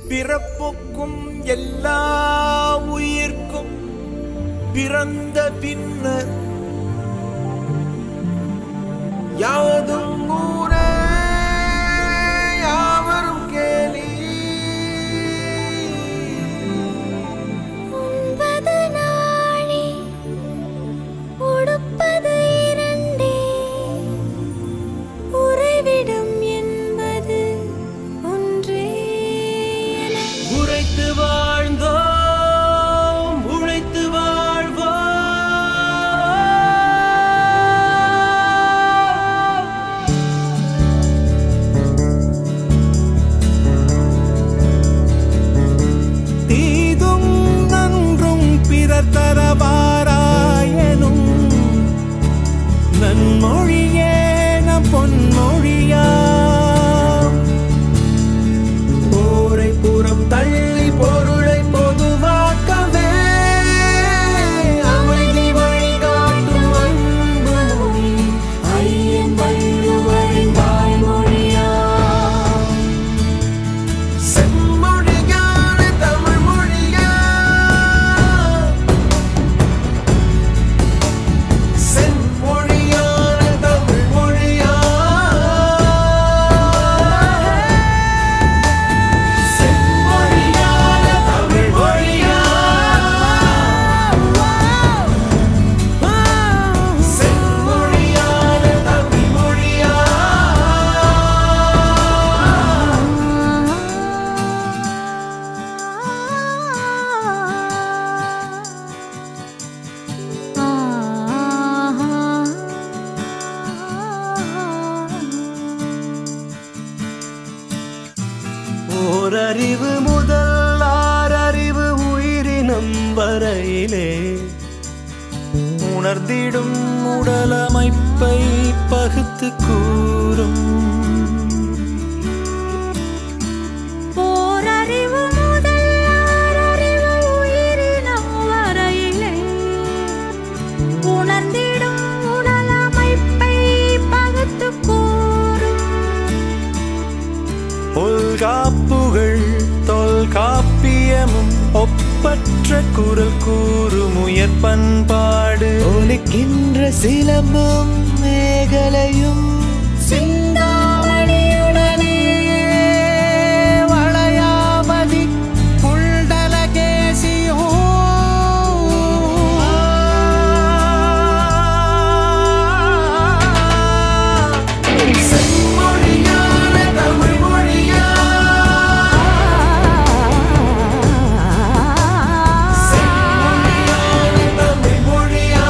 பிறப்புக்கும் எல்லா உயிர்க்கும் பிறந்த பின்னர் யாவதும் ஊரே யாவரும் கேலி உண்பது நாழி உடுப்பது இரண்டே உறைவிடம் என்பது ஒன்றே என உழைத்து வாழ்ந்தோம் உழைத்து வாழ்வோம் தீதும் நன்றும் பிறர் தரவாராயனும் நன்மொழியே நம் பொன்மொழியா போரை புறம் தள்ளி பொருளை பொதுவாக்கவே அமைதி வழிகாட்டும் அன்பு மொழி ஐயன் வள்ளுவரின் வாய்மொழியா செம்மொழியான தமிழ் மொழியா செம்மொழியான தமிழ் மொழியா செம்மொழியான தமிழ் மொழியா செம்மொழியான தமிழ் மொழியா ஓரறிவு முதல் ஆறறிவு உயிரினம் வரையிலே உணர்ந்திடும் உடலமைப்பை பகுத்து கூறும் போரறிவு முதல் ஆறறிவு உயிரினம் வரையிலே உணர்ந்திடும் உடலமைப்பை பகுத்துக் கூறும் தொல்காப்புகள் தொல்காப்பியமும் ஒப்பற்ற குரல் கூறும் உயர் பண்பாடு ஒலிக்கின்ற சிலம்பும் மேகலையும் சிந்தாமணியுடனே வளையாமதி புல்டலகேசியோ செம்மொழியான தமிழ் மொழியா செம்மொழியான தமிழ் மொழியா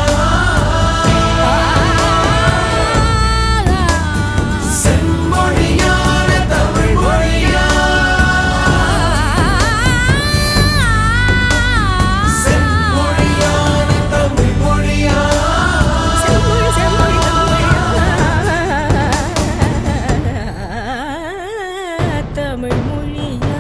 செம்மொழியான தமிழ் மொழியா செம்மொழியான தமிழ் மொழியா தமிழ் மொழியா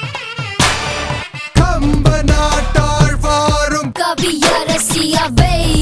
கம்ப நாட்டாழ்வாரும் கவியரசியவை